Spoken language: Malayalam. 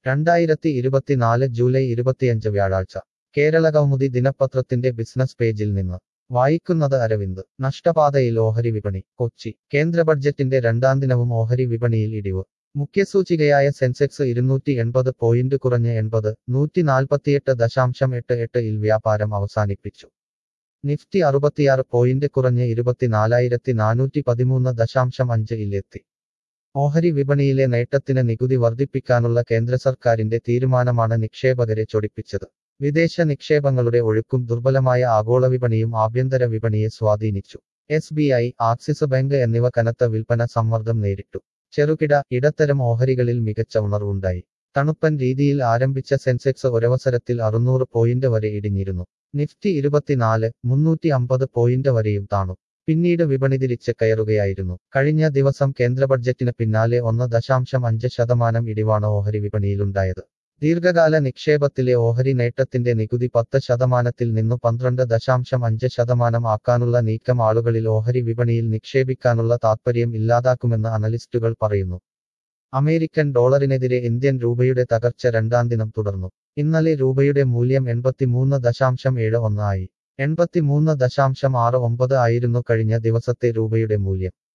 രണ്ടായിരത്തി ഇരുപത്തിനാല് ജൂലൈ ഇരുപത്തിയഞ്ച് വ്യാഴാഴ്ച കേരള കൗമുദി ദിനപത്രത്തിന്റെ ബിസിനസ് പേജിൽ നിന്ന് വായിക്കുന്നത് അരവിന്ദ് നഷ്ടപാതയിൽ ഓഹരി വിപണി കൊച്ചി കേന്ദ്ര ബഡ്ജറ്റിന്റെ രണ്ടാം ദിനവും ഓഹരി വിപണിയിൽ ഇടിവ് മുഖ്യസൂചികയായ സെൻസെക്സ് ഇരുന്നൂറ്റി എൺപത് പോയിന്റ് കുറഞ്ഞ് എൺപത് നൂറ്റി നാൽപ്പത്തിയെട്ട് ദശാംശം എട്ട് എട്ട് ഇൽ വ്യാപാരം അവസാനിപ്പിച്ചു നിഫ്റ്റി അറുപത്തിയാറ് പോയിന്റ് കുറഞ്ഞ് ഇരുപത്തിനാലായിരത്തി നാനൂറ്റി പതിമൂന്ന് ദശാംശം അഞ്ച് ഇലെത്തി ഓഹരി വിപണിയിലെ നേട്ടത്തിന് നികുതി വർദ്ധിപ്പിക്കാനുള്ള കേന്ദ്ര സർക്കാരിന്റെ തീരുമാനമാണ് നിക്ഷേപകരെ ചൊടിപ്പിച്ചത് വിദേശ നിക്ഷേപങ്ങളുടെ ഒഴുക്കും ദുർബലമായ ആഗോള വിപണിയും ആഭ്യന്തര വിപണിയെ സ്വാധീനിച്ചു S B I Axis bank എന്നിവ കനത്ത വിൽപ്പന സമ്മർദ്ദം നേരിട്ടു ചെറുകിട ഇടത്തരം ഓഹരികളിൽ മികച്ച ഉണർവുണ്ടായി തണുപ്പൻ രീതിയിൽ ആരംഭിച്ച സെൻസെക്സ് ഒരവസരത്തിൽ അറുന്നൂറ് പോയിന്റ് വരെ ഇടിഞ്ഞിരുന്നു നിഫ്റ്റി ഇരുപത്തിനാല് മുന്നൂറ്റി അമ്പത് പോയിന്റ് വരെയും താണു പിന്നീട് വിപണി തിരിച്ച് കയറുകയായിരുന്നു കഴിഞ്ഞ ദിവസം കേന്ദ്ര ബഡ്ജറ്റിന് പിന്നാലെ ഒന്ന് ദശാംശം അഞ്ച് ശതമാനം ഇടിവാണ് ഓഹരി വിപണിയിലുണ്ടായത് ദീർഘകാല നിക്ഷേപത്തിലെ ഓഹരി നേട്ടത്തിന്റെ നികുതി പത്ത് ശതമാനത്തിൽ നിന്നു പന്ത്രണ്ട് ദശാംശം അഞ്ച് ശതമാനം ആക്കാനുള്ള നീക്കം ആളുകളിൽ ഓഹരി വിപണിയിൽ നിക്ഷേപിക്കാനുള്ള താൽപ്പര്യം ഇല്ലാതാക്കുമെന്ന് അനലിസ്റ്റുകൾ പറയുന്നു അമേരിക്കൻ ഡോളറിനെതിരെ ഇന്ത്യൻ രൂപയുടെ തകർച്ച രണ്ടാം ദിനം തുടർന്നു ഇന്നലെ രൂപയുടെ മൂല്യം എൺപത്തിമൂന്ന് ദശാംശം ഏഴ് ഒന്ന് ആയി എൺപത്തിമൂന്ന് ദശാംശം ആറ് ഒമ്പത് ആയിരുന്നു കഴിഞ്ഞ ദിവസത്തെ രൂപയുടെ മൂല്യം